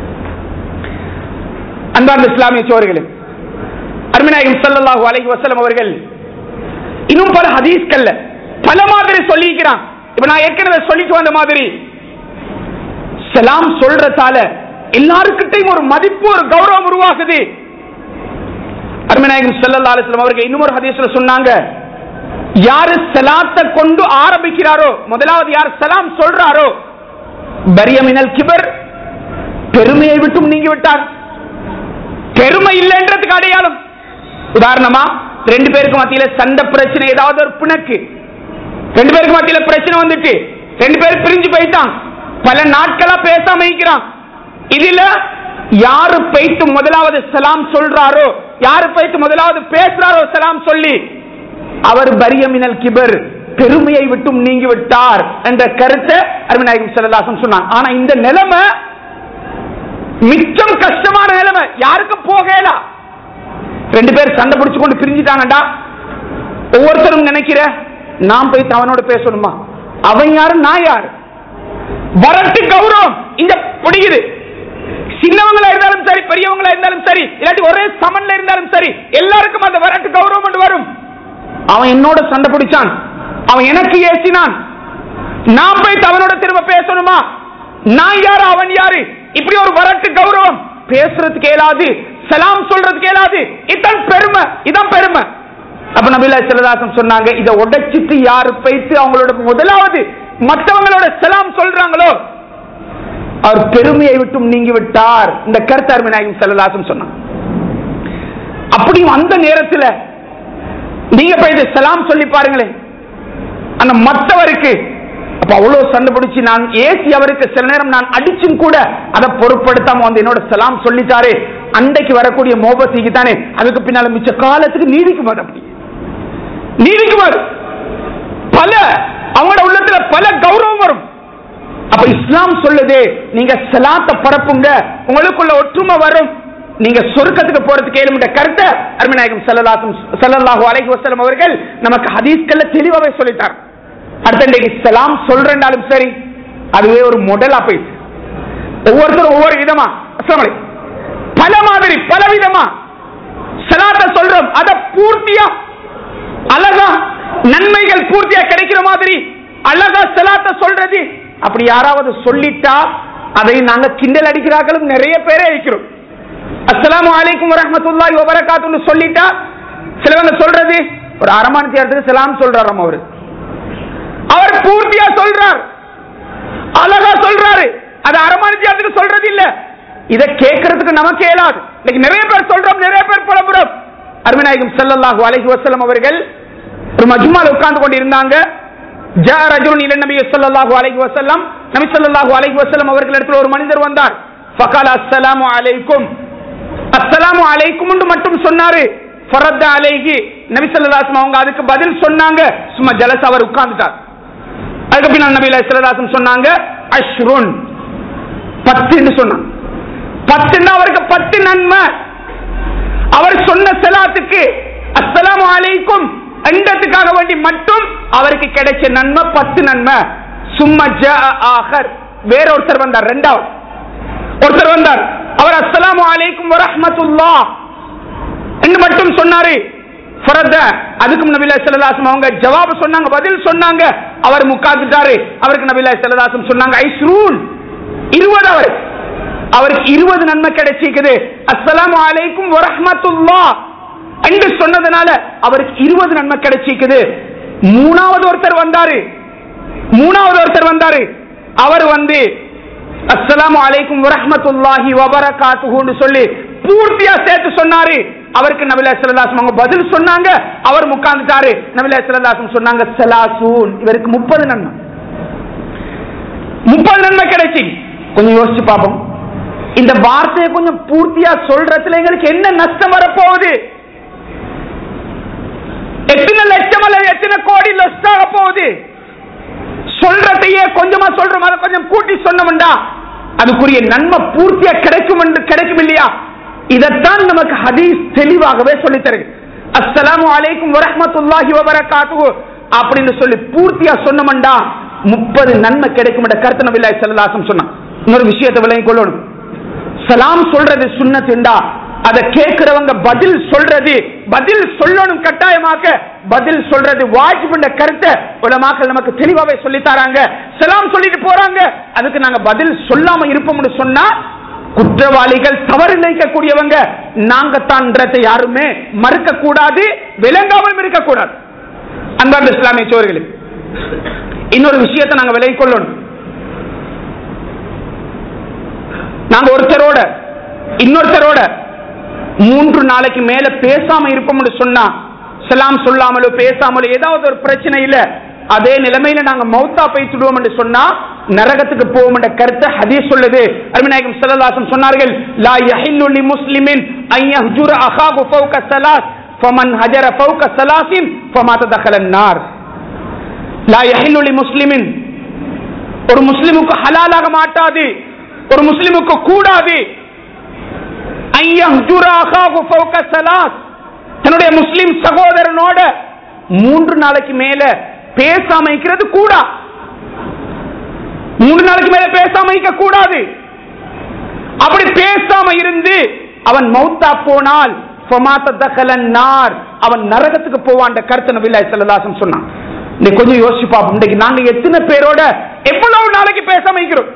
அன்பார்ந்த இஸ்லாமிய சோர்களே அருமநாயகம் ஸல்லல்லாஹு அலைஹி வஸல்லம் அவர்கள் இன்னும் பல ஹதீஸ்கள்ல பல மாதிரி சொல்லிக்கிறான் இப்ப நான் ஏற்கனவே சொல்லிட்டு வந்த மாதிரி சலாம் சொல்றதால எல்லாருக்கிட்டையும் ஒரு மதிப்பு ஒரு கௌரவம் உருவாகுது அருமநாயகம் ஸல்லல்லாஹு அலைஹி வஸல்லம் அவர்கள் இன்னும் ஒரு ஹதீஸ்ல சொன்னாங்க யாரு சலாத்தை கொண்டு ஆரம்பிக்கிறாரோ முதலாவது யார் சலாம் சொல்றாரோ பரியமினல் கிபர் பெருமையை விட்டும் நீங்கி விட்டார் பெருமை இல்லைன்றதுக்கு அடையாளம் உதாரணமா ரெண்டு பேருக்கு மத்தியில சண்டை பிரச்சனை ஏதாவது ஒரு பிணக்கு ரெண்டு பேருக்கு மத்தியில பிரச்சனை வந்துட்டு ரெண்டு பேரும் பிரிஞ்சு போயிட்டான் பல நாட்களா பேசாம இருக்கிறான் இதுல யாரு போயிட்டு முதலாவது சலாம் சொல்றாரோ யாரு போயிட்டு முதலாவது பேசுறாரோ சலாம் சொல்லி அவர் பரியமினல் கிபர் பெருமையை விட்டும் நீங்கி விட்டார் என்ற கருத்தை அருமநாயகம் செல்லதாசன் சொன்னாங்க ஆனா இந்த நிலைமை மிச்சம் கஷ்டமான நிலைமை யாருக்கும் போகல ரெண்டு பேர் சண்டை பிடிச்சு கொண்டு பிரிஞ்சுட்டாங்கடா ஒவ்வொருத்தரும் நினைக்கிற நான் போய் அவனோட பேசணுமா அவன் யாரு நான் யாரு வரட்டு கௌரவம் இங்க பிடிக்குது சின்னவங்களா இருந்தாலும் சரி பெரியவங்களா இருந்தாலும் சரி இல்லாட்டி ஒரே சமன்ல இருந்தாலும் சரி எல்லாருக்கும் அந்த வரட்டு கௌரவம் கொண்டு வரும் அவன் என்னோட சண்டை பிடிச்சான் அவன் எனக்கு ஏசினான் நான் போய் அவனோட திரும்ப பேசணுமா நான் யாரு அவன் யாரு இப்படி ஒரு வரட்டு கௌரவம் பேசுறதுக்கு இயலாது சலாம் சொல்றதுக்கு இயலாது இதான் பெருமை இதான் பெருமை அப்ப நபிலா சிலதாசன் சொன்னாங்க இதை உடைச்சிட்டு யாரு போயிட்டு அவங்களோட முதலாவது மற்றவங்களோட சலாம் சொல்றாங்களோ அவர் பெருமையை விட்டும் நீங்கி விட்டார் இந்த கருத்து அருமை நாயகம் செல்லதாசன் சொன்னாங்க அப்படியும் அந்த நேரத்தில் நீங்க போய் இதை சலாம் சொல்லி பாருங்களேன் அந்த மற்றவருக்கு அப்ப அவ்வளவு சண்டை பிடிச்சு நான் ஏசி அவருக்கு சில நேரம் நான் அடிச்சும் கூட அதை பொருட்படுத்தாம வந்து என்னோட சலாம் சொல்லிட்டாரு அன்றைக்கு வரக்கூடிய மோபத்திக்கு தானே அதுக்கு பின்னால மிச்ச காலத்துக்கு நீடிக்குமாறு அப்படி நீடிக்குமாறு பல அவங்களோட உள்ளத்துல பல கௌரவம் வரும் அப்ப இஸ்லாம் சொல்லுது நீங்க சலாத்த பரப்புங்க உங்களுக்குள்ள ஒற்றுமை வரும் நீங்க சொர்க்கத்துக்கு போறதுக்கு ஏழுமிட்ட கருத்தை அருமநாயகம் செல்லலாசும் செல்லல்லாஹு அலைஹி வஸல்லம் அவர்கள் நமக்கு ஹதீஸ்கள்ல தெளிவாவே சொல்லிட்டார் அடுத்த இன்றைக்கு சலாம் சொல்றேன்னாலும் சரி அதுவே ஒரு மொடலா போயிடுச்சு ஒவ்வொருத்தரும் ஒவ்வொரு விதமா அஸ்ஸலாமு அலைக்கும். பல மாதிரி பல விதமா சலாத்த சொல்றோம் அத பூர்த்தியா அழகா நன்மைகள் பூர்த்தியா கிடைக்கிற மாதிரி அழகா சலாத்த சொல்றது அப்படி யாராவது சொல்லிட்டா அதை நாங்க கிண்டல் அடிக்கிறார்களும் நிறைய பேரே இருக்கிறோம் அஸ்ஸலாமு அலைக்கும் வரஹ்மத்துல்லாஹி வபரகாத்துன்னு சொல்லிட்டா சிலவங்க சொல்றது ஒரு அரமானத்தி இடத்துக்கு சலாம் சொல்றாராம் அவரு அவர் பூர்த்தியா சொல்றார் அழகா சொல்றாரு அது அரமானத்தி இடத்துக்கு சொல்றது இல்ல இதை கேட்கறதுக்கு நமக்கு இயலாது இன்னைக்கு நிறைய பேர் சொல்றோம் நிறைய பேர் புலம்புறோம் அருமநாயகம் ஸல்லல்லாஹு அலைஹி வஸல்லம் அவர்கள் ஒரு மஜ்மால உட்கார்ந்து கொண்டு இருந்தாங்க ஜா ரஜுலுன் இல நபி ஸல்லல்லாஹு அலைஹி வஸல்லம் நபி ஸல்லல்லாஹு அலைஹி வஸல்லம் அவர்களிடத்தில் ஒரு மனிதர் வந்தார் ஃபகால அஸ்ஸலாமு அலைக்கும் அஸ்ஸலாமு அலைக்கும் என்று மட்டும் சொன்னாரு ஃபரத்த அலைஹி நபி ஸல்லல்லாஹு அலைஹி அவங்க அதுக்கு பதில் சொன்னாங்க சும்மா ஜலஸ் அவர் உட்கார்ந்துட்டார் அதுக்கு பின்னால் நபி ஸல்லல்லாஹு சொன்னாங்க அஷ்ருன் பத்துன்னு சொன்னாங்க பத்துன்னா அவருக்கு பத்து நன்மை அவர் சொன்ன செலாத்துக்கு அஸ்ஸலாமு அலைக்கும் என்றதுக்காக வேண்டி மட்டும் அவருக்கு கிடைச்ச நன்மை பத்து நன்மை சும்மா ஜா ஆகர் வேற ஒருத்தர் வந்தார் ரெண்டாவது ஒருத்தர் வந்தார் அவர் அஸ்ஸலாமு அலைக்கும் வரஹ்மத்துல்லா என்று மட்டும் சொன்னாரு ஃபரத அதுக்கும் நபிலா ஸல்லல்லாஹு அவங்க ஜவாப் சொன்னாங்க பதில் சொன்னாங்க அவர் முக்காத்துட்டாரு அவருக்கு நபிலா ஸல்லல்லாஹு சொன்னாங்க ஐஸ்ரூன் இருபது அவர் அவருக்கு இருபது நன்மை கிடைச்சிக்குது அஸ்ஸலாமு அலைக்கும் வரஹ்மத்துல்லா என்று சொன்னதுனால அவருக்கு இருபது நன்மை கிடைச்சிக்குது மூணாவது ஒருத்தர் வந்தாரு மூணாவது ஒருத்தர் வந்தாரு அவர் வந்து அஸ்ஸலாமு அலைக்கும் வரஹ்மத்துல்லாஹி வபரகாத்துஹுன்னு சொல்லி பூர்த்தியா சேர்த்து சொன்னாரு அவருக்கு நபிலா ஸல்லல்லாஹு அவங்க பதில் சொன்னாங்க அவர் உட்கார்ந்துட்டாரு நபிலா ஸல்லல்லாஹு சொன்னாங்க சலாசூன் இவருக்கு முப்பது நன்மை முப்பது நன்மை கிடைச்சி கொஞ்சம் யோசிச்சு பார்ப்போம் இந்த வார்த்தையை கொஞ்சம் பூர்த்தியா சொல்றதுல எங்களுக்கு என்ன நஷ்டம் வரப்போகுது எத்தனை லட்சம் அல்லது எத்தனை கோடி லொஸ்ட் ஆக போகுது சொல்றதையே கொஞ்சமா சொல்றோம் அதை கொஞ்சம் கூட்டி சொன்னோம்டா அதுக்குரிய நன்மை பூர்த்தியா கிடைக்கும் என்று கிடைக்கும் இல்லையா இதைத்தான் நமக்கு ஹதீஸ் தெளிவாகவே சொல்லித் தருது அஸ்ஸலாமு அலைக்கும் வரஹ்மத்துல்லாஹி வபரகாத்துஹு அப்படின்னு சொல்லி பூர்த்தியா சொன்னோம்டா முப்பது நன்மை கிடைக்கும் என்ற கருத்து நபில்லாஹி ஸல்லல்லாஹு அலைஹி சொன்னான் இன்னொரு விஷயத்தை விளங்கிக் கொள்ளணும் சலாம் சொல்றது சுன்னத்துண்டா அதை கேட்கிறவங்க பதில் சொல்றது பதில் சொல்லணும் கட்டாயமாக்க பதில் சொல்றது வாஜிபுண்ட கருத்தை உலமாக்கள் நமக்கு தெளிவாவே சொல்லி தராங்க சலாம் சொல்லிட்டு போறாங்க அதுக்கு நாங்க பதில் சொல்லாம இருப்போம்னு சொன்னா குற்றவாளிகள் தவறு நினைக்கக்கூடியவங்க நாங்க தான்றதை யாருமே மறுக்க கூடாது விளங்காமல் இருக்கக்கூடாது அன்பார்ந்த இஸ்லாமிய சோர்களே இன்னொரு விஷயத்தை நாங்க விலகிக் கொள்ளணும் நாங்க ஒருத்தரோட இன்னொருத்தரோட மூன்று நாளைக்கு மேல பேசாம இருப்போம்னு சொன்னா சலாம் சொல்லாமலோ பேசாமலோ ஏதாவது ஒரு பிரச்சனை இல்ல அதே நிலைமையில நாங்க மௌத்தா பேசிடுவோம் என்று சொன்னா நரகத்துக்கு போகும் என்ற கருத்தை ஹதீஸ் சொல்லுது அருமைநாயகம் ஸல்லல்லாஹு சொன்னார்கள் லா யஹில்லு லி முஸ்லிமின் அன் யஹ்ஜுர அஹாஹு ஃபௌக ஸலாஸ் ஃபமன் ஹஜர ஃபௌக ஸலாஸின் ஃபமாத தഖல النار லா யஹில்லு லி முஸ்லிமின் ஒரு முஸ்லிமுக்கு ஹலாலாக மாட்டாது ஒரு முஸ்லிமுக்கு கூடாது அன் யஹ்ஜுர அஹாஹு ஃபௌக ஸலாஸ் தன்னுடைய முஸ்லிம் சகோதரனோட மூன்று நாளைக்கு மேல பேசாம இருக்கிறது கூடா மூணு நாளைக்கு மேல பேசாம இருக்க கூடாது அப்படி பேசாம இருந்து அவன் மௌத்தா போனால் ஃபமாத்த தகலன் நார் அவன் நரகத்துக்கு போவான் கருத்து நபில்லாய் ஸல்லல்லாஹு சொன்னான் நீ கொஞ்சம் யோசிச்சு பாப்போம் இன்னைக்கு நாங்க எத்தனை பேரோட எவ்வளவு நாளைக்கு பேசாம இருக்கிறோம்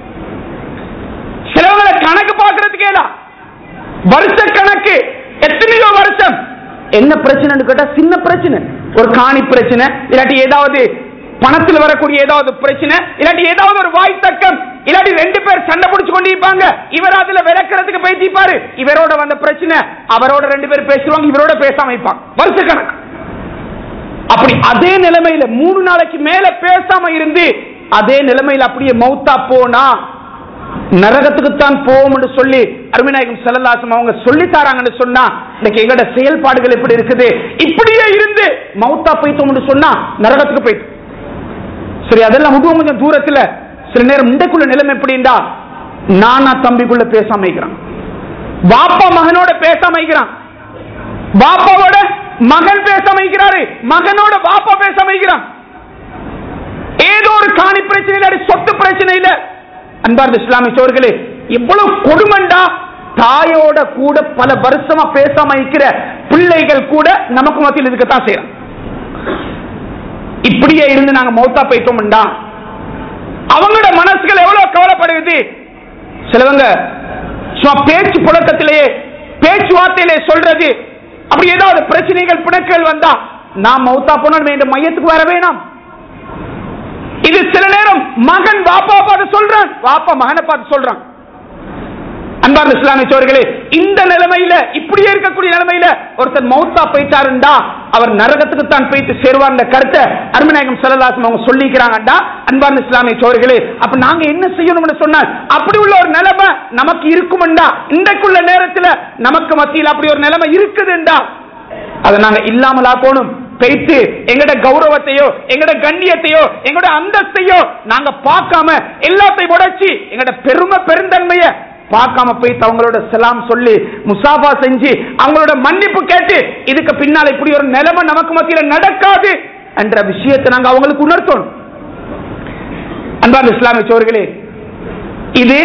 சிலவங்களை கணக்கு பாக்குறதுக்கு ஏதா வருஷ கணக்கு எத்தனையோ வருஷம் என்ன பிரச்சனைன்னு கேட்டா சின்ன பிரச்சனை ஒரு காணி பிரச்சனை இல்லாட்டி ஏதாவது பணத்தில் வரக்கூடிய ஏதாவது பிரச்சனை இல்லாட்டி ஏதாவது ஒரு வாய் தக்கம் இல்லாட்டி ரெண்டு பேர் சண்டை பிடிச்சு கொண்டிருப்பாங்க இவர் அதுல விளக்குறதுக்கு பேசிப்பாரு இவரோட வந்த பிரச்சனை அவரோட ரெண்டு பேர் பேசுவாங்க இவரோட பேசாம வைப்பாங்க வருஷ கணக்கு அப்படி அதே நிலைமையில மூணு நாளைக்கு மேல பேசாம இருந்து அதே நிலைமையில அப்படியே மௌத்தா போனா நரகத்துக்கு தான் போவோம் என்று சொல்லி அருமைநாயகம் செல்லலாசம் அவங்க சொல்லி தராங்கன்னு சொன்னா இன்னைக்கு எங்களோட செயல்பாடுகள் எப்படி இருக்குது இப்படியே இருந்து மௌத்தா போய்த்தோம் என்று சொன்னா நரகத்துக்கு போயிட்டு சரி அதெல்லாம் முதுவ கொஞ்சம் தூரத்துல சில நேரம் இன்றைக்குள்ள நிலைமை எப்படின்னா நானா தம்பிக்குள்ள பேசாம இருக்கிறான் பாப்பா மகனோட பேசாம இருக்கிறான் பாப்பாவோட மகன் பேசாம இருக்கிறாரு மகனோட பாப்பா பேசாம இருக்கிறான் ஏதோ ஒரு காணி பிரச்சனை இல்ல சொத்து பிரச்சனை இல்ல அன்பார்ந்த இஸ்லாமிய சோர்களே எவ்வளவு கொடுமண்டா தாயோட கூட பல வருஷமா பேசாம இருக்கிற பிள்ளைகள் கூட நமக்கு மத்தியில் இருக்கத்தான் செய்யறோம் இப்படியே இருந்து நாங்க மௌத்தா போயிட்டோம்டா அவங்களோட மனசுகள் எவ்வளவு கவலைப்படுது சிலவங்க சும்மா பேச்சு புழக்கத்திலேயே பேச்சுவார்த்தையிலே சொல்றது அப்படி ஏதாவது பிரச்சனைகள் பிணக்குகள் வந்தா நான் மௌத்தா போனோம் இந்த மையத்துக்கு வர வேணாம் இது சில நேரம் மகன் பாப்பா பார்த்து சொல்றான் பாப்பா மகனை பார்த்து சொல்றான் அன்பார்ந்த இஸ்லாமிய சோர்களே இந்த நிலைமையில இப்படியே இருக்கக்கூடிய நிலைமையில ஒருத்தர் மௌத்தா போயிட்டாருண்டா அவர் நரகத்துக்கு தான் போயிட்டு சேருவார் கருத்தை அருமநாயகம் செல்லலாசம் அவங்க சொல்லிக்கிறாங்கடா அன்பார்ந்த இஸ்லாமிய சோர்களே அப்ப நாங்க என்ன செய்யணும்னு சொன்னால் அப்படி உள்ள ஒரு நிலைமை நமக்கு இருக்கும்டா இன்றைக்குள்ள நேரத்துல நமக்கு மத்தியில் அப்படி ஒரு நிலைமை இருக்குதுண்டா அதை நாங்க இல்லாமல் ஆக்கணும் பேய்த்து எங்கட கௌரவத்தையோ எங்கட கண்ணியத்தையோ எங்கட அந்தஸ்தையோ நாங்க பார்க்காம எல்லாத்தையும் உடைச்சி எங்கட பெருமை பெருந்தன்மைய பார்க்காம போய் அவங்களோட செலாம் சொல்லி முசாஃபா செஞ்சு அவங்களோட மன்னிப்பு கேட்டு இதுக்கு பின்னால் இப்படி ஒரு நிலைமை நமக்கு மத்தியில் நடக்காது என்ற விஷயத்தை நாங்க அவங்களுக்கு உணர்த்தோம் அன்பார்ந்த இஸ்லாமிய சோர்களே இது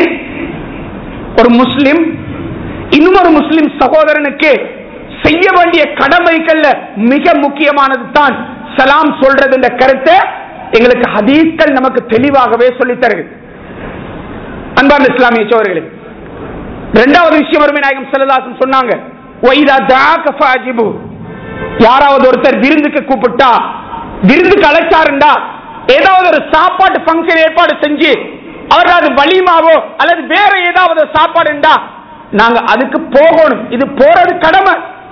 ஒரு முஸ்லிம் இன்னும் முஸ்லிம் சகோதரனுக்கு செய்ய வேண்டிய கடமைகள்ல மிக முக்கியமானது தான் சலாம் சொல்றது என்ற கருத்தை எங்களுக்கு ஹதீஸ்கள் நமக்கு தெளிவாகவே சொல்லித் தருகிறது அன்பார்ந்த இஸ்லாமிய சோழர்களே இரண்டாவது விஷயம் அருமை நாயகம் செல்லதாசன் சொன்னாங்க "ஒய்தா தாக்க ஃபாஜிபு." யாராவது ஒருத்தர் விருந்துக்கு கூப்பிட்டா விருந்துக்கு அழைச்சாருண்டா ஏதாவது ஒரு சாப்பாட்டு ஃபங்க்ஷன் ஏற்பாடு செஞ்சு அவர் அது வலிமாவோ அல்லது வேற ஏதாவது ஒரு சாப்பாடுண்டா நாங்க அதுக்கு போகணும் இது போறது கடமை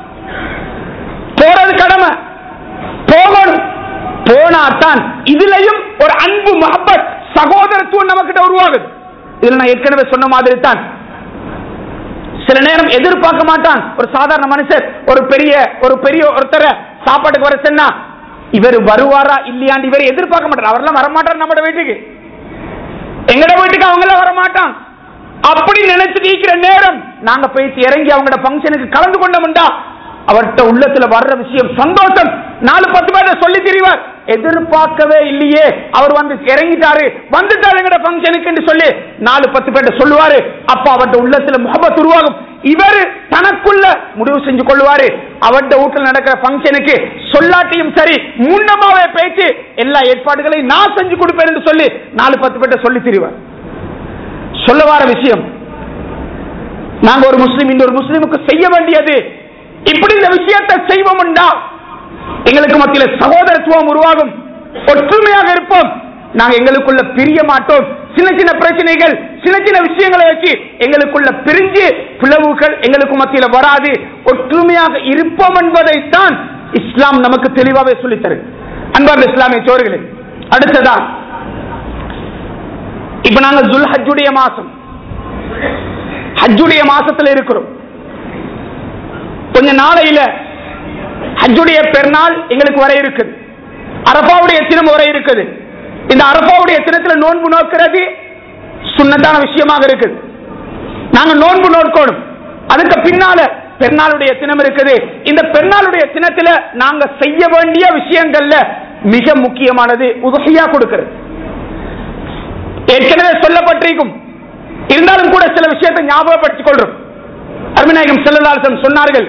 போறது கடமை போகணும் போனாதான் இதுலயும் ஒரு அன்பு மஹபத் சகோதரத்துவம் நமக்கிட்ட உருவாகுது இதுல நான் ஏற்கனவே சொன்ன மாதிரி தான் சில நேரம் எதிர்பார்க்க மாட்டான் ஒரு சாதாரண மனுஷர் ஒரு பெரிய ஒரு பெரிய ஒருத்தரை சாப்பாட்டுக்கு வர சொன்னா இவர் வருவாரா இல்லையாண்டு இவர் எதிர்பார்க்க மாட்டார் அவரெல்லாம் வரமாட்டார் நம்ம வீட்டுக்கு எங்கட வீட்டுக்கு அவங்க எல்லாம் வரமாட்டான் அப்படி நினைச்சு நீக்கிற நேரம் நாங்க போயிட்டு இறங்கி அவங்களோட பங்கனுக்கு கலந்து கொண்டோம்டா அவர்கிட்ட உள்ளத்துல வர்ற விஷயம் சந்தோஷம் நாலு பத்து பேர் சொல்லி தெரிவார் எதிர்பார்க்கவே இல்லையே அவர் வந்து இறங்கிட்டாரு வந்துட்டாரு எங்கட பங்கனுக்கு சொல்லி நாலு பத்து பேர் சொல்லுவாரு அப்ப அவர்கிட்ட உள்ளத்துல முகபத் உருவாகும் இவர் தனக்குள்ள முடிவு செஞ்சு கொள்வாரு அவர்கிட்ட வீட்டில் நடக்கிற பங்கனுக்கு சொல்லாட்டியும் சரி முன்னமாவே பேச்சு எல்லா ஏற்பாடுகளையும் நான் செஞ்சு கொடுப்பேன் என்று சொல்லி நாலு பத்து பேர்ட்ட சொல்லி தெரிவார் சொல்ல வர விஷயம் நாங்க ஒரு முஸ்லீம் இன்னொரு முஸ்லீமுக்கு செய்ய வேண்டியது இப்படி இந்த விஷயத்தை செய்வோம்டா எங்களுக்கு மத்தியில் சகோதரத்துவம் உருவாகும் ஒற்றுமையாக இருப்போம் நாங்க எங்களுக்குள்ள பிரிய மாட்டோம் சின்ன சின்ன பிரச்சனைகள் சின்ன சின்ன விஷயங்களை வச்சு எங்களுக்குள்ள பிரிஞ்சு பிளவுகள் எங்களுக்கு மத்தியில் வராது ஒற்றுமையாக இருப்போம் என்பதைத்தான் இஸ்லாம் நமக்கு தெளிவாகவே சொல்லித்தரு அன்பார்ந்த இஸ்லாமிய சோர்களே அடுத்ததா இப்ப நாங்க ஜுல் ஹஜ்ஜுடைய மாசம் ஹஜ்ஜுடைய மாசத்துல இருக்கிறோம் கொஞ்ச நாளையில ஹஜ்ஜுடைய பெருநாள் எங்களுக்கு வர இருக்குது அரபாவுடைய தினம் வர இருக்குது இந்த அரபாவுடைய தினத்துல நோன்பு நோக்கிறது சுண்ணத்தான விஷயமாக இருக்குது நாங்க நோன்பு நோக்கணும் அதுக்கு பின்னால பெருநாளுடைய தினம் இருக்குது இந்த பெருநாளுடைய தினத்துல நாங்க செய்ய வேண்டிய விஷயங்கள்ல மிக முக்கியமானது உதவியா கொடுக்கிறது ஏற்கனவே சொல்லப்பட்டிருக்கும் இருந்தாலும் கூட சில விஷயத்தை ஞாபகப்படுத்திக் கொள்றோம் அருமநாயகம் செல்லலாசன் சொன்னார்கள்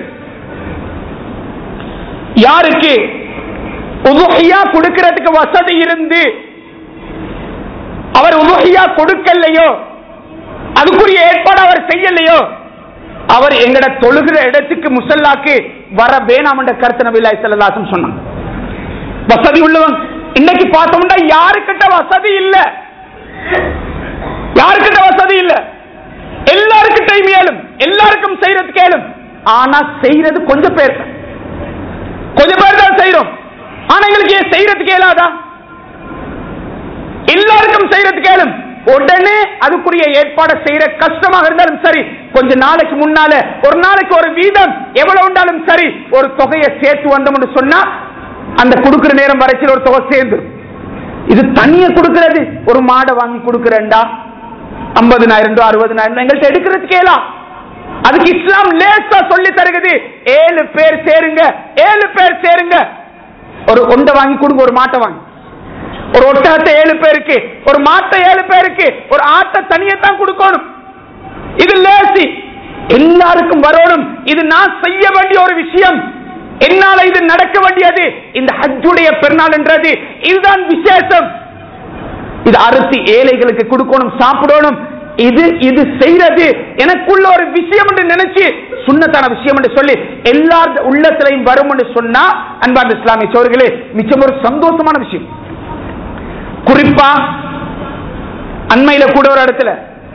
யாருக்கு உதுகையா கொடுக்கிறதுக்கு வசதி இருந்து அவர் உதுகையா கொடுக்கலையோ அதுக்குரிய ஏற்பாடு அவர் செய்யலையோ அவர் எங்கட தொழுகிற இடத்துக்கு முசல்லாக்கு வர வேணாம் என்ற கருத்து நபிலாய் செல்லலாசன் சொன்னாங்க வசதி உள்ளவன் இன்னைக்கு பார்த்தோம்னா யாருக்கிட்ட வசதி இல்ல யாருக்கிட்ட வசதி இல்ல எல்லாருக்கிட்டையும் இயலும் எல்லாருக்கும் செய்யறது கேளும் ஆனா செய்யறது கொஞ்சம் பேர் தான். கொஞ்சம் பேர் தான் செய்யறோம் ஆனா எங்களுக்கு ஏன் செய்யறதுக்கு இயலாதா எல்லாருக்கும் செய்யறதுக்கு கேளும் உடனே அதுக்குரிய ஏற்பாடு செய்யற கஷ்டமாக இருந்தாலும் சரி கொஞ்ச நாளைக்கு முன்னால ஒரு நாளைக்கு ஒரு வீதம் எவ்வளவு இருந்தாலும் சரி ஒரு தொகையை சேர்த்து வந்தோம்னு சொன்னா அந்த கொடுக்கிற நேரம் வரைக்கும் ஒரு தொகை சேர்ந்து இது தனியா கொடுக்கிறது ஒரு மாடை வாங்கி கொடுக்கிறேன்டா ஐம்பதுனாயிரம் ரூபாய் அறுபதுனாயிரம் எங்கள்கிட்ட எடுக்கிறது கேலாம் அதுக்கு இஸ்லாம் லேசா சொல்லி தருகிறது ஏழு பேர் சேருங்க ஏழு பேர் சேருங்க ஒரு ஒண்டை வாங்கி கொடுங்க ஒரு மாட்டை வாங்கி ஒரு ஒட்டகத்தை ஏழு பேருக்கு ஒரு மாட்டை ஏழு பேருக்கு ஒரு ஆட்டை தனியத்தான் கொடுக்கணும் இது லேசி எல்லாருக்கும் வரணும் இது நான் செய்ய வேண்டிய ஒரு விஷயம் என்னால இது நடக்க வேண்டியது இந்த ஹஜ்ஜுடைய பெருநாள் என்றது இதுதான் விசேஷம் இது அரிசி ஏழைகளுக்கு கொடுக்கணும் சாப்பிடணும் இது இது செய்யறது எனக்குள்ள ஒரு விஷயம் என்று நினைச்சு சுண்ணத்தான விஷயம் என்று சொல்லி எல்லா உள்ளத்திலையும் வரும் என்று சொன்னா அன்பார்ந்த இஸ்லாமிய சோர்களே மிச்சம் ஒரு சந்தோஷமான விஷயம் குறிப்பா அண்மையில கூட ஒரு இடத்துல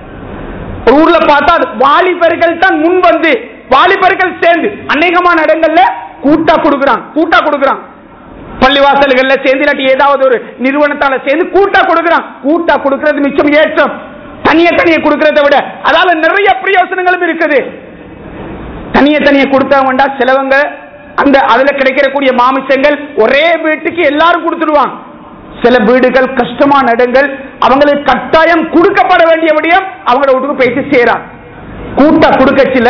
ஒரு ஊர்ல பார்த்தா அது வாலிபர்கள் தான் முன் வந்து வாலிபர்கள் சேர்ந்து அநேகமான இடங்கள்ல கூட்டா கொடுக்குறான் கூட்டா கொடுக்குறான் பள்ளிவாசல்கள்ல சேர்ந்து இல்லாட்டி ஏதாவது ஒரு நிறுவனத்தால சேர்ந்து கூட்டா கொடுக்குறான் கூட்டா கொடுக்கிறது மிச்சம் ஏற்றம் தனிய தனிய கொடுக்கறத விட அதால நிறைய பிரயோசனங்களும் இருக்குது தனிய தனிய கொடுத்தவங்கடா சிலவங்க அந்த அதுல கிடைக்கக்கூடிய மாமிசங்கள் ஒரே வீட்டுக்கு எல்லாரும் கொடுத்துடுவாங்க சில வீடுகள் கஷ்டமான இடங்கள் அவங்களுக்கு கட்டாயம் கொடுக்கப்பட வேண்டிய விடயம் அவங்களோட வீட்டுக்கு போயிட்டு சேரான் கூட்டா கொடுக்கச்சில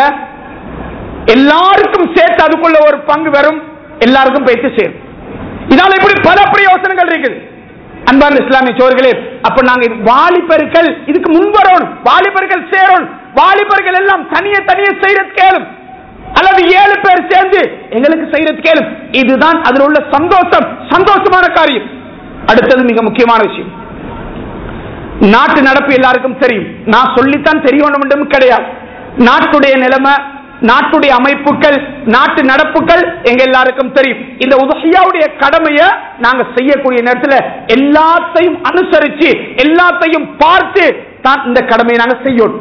எல்லாருக்கும் சேர்த்து அதுக்குள்ள ஒரு பங்கு வரும் எல்லாருக்கும் போயிட்டு சேரும் இதனால இப்படி பல பிரயோசனங்கள் இருக்குது அன்பார்ந்த இஸ்லாமிய சோர்களே அப்ப நாங்க இது வாலிபர்கள் இதுக்கு முன்வரணும் வாலிபர்கள் சேரணும் வாலிபர்கள் எல்லாம் தனிய தனிய செய்யறது கேளும் அல்லது ஏழு பேர் சேர்ந்து எங்களுக்கு செய்யறது கேளும் இதுதான் அதில் உள்ள சந்தோஷம் சந்தோஷமான காரியம் அடுத்தது மிக முக்கியமான விஷயம் நாட்டு நடப்பு எல்லாருக்கும் தெரியும் நான் சொல்லித்தான் தெரிய வேண்டும் என்றும் கிடையாது நாட்டுடைய நிலைமை நாட்டுடைய அமைப்புகள் நாட்டு நடப்புகள் எங்க எல்லாருக்கும் தெரியும் இந்த உதகையாவுடைய கடமையை நாங்க செய்யக்கூடிய நேரத்தில் எல்லாத்தையும் அனுசரிச்சு எல்லாத்தையும் பார்த்து தான் இந்த கடமையை நாங்க செய்யணும்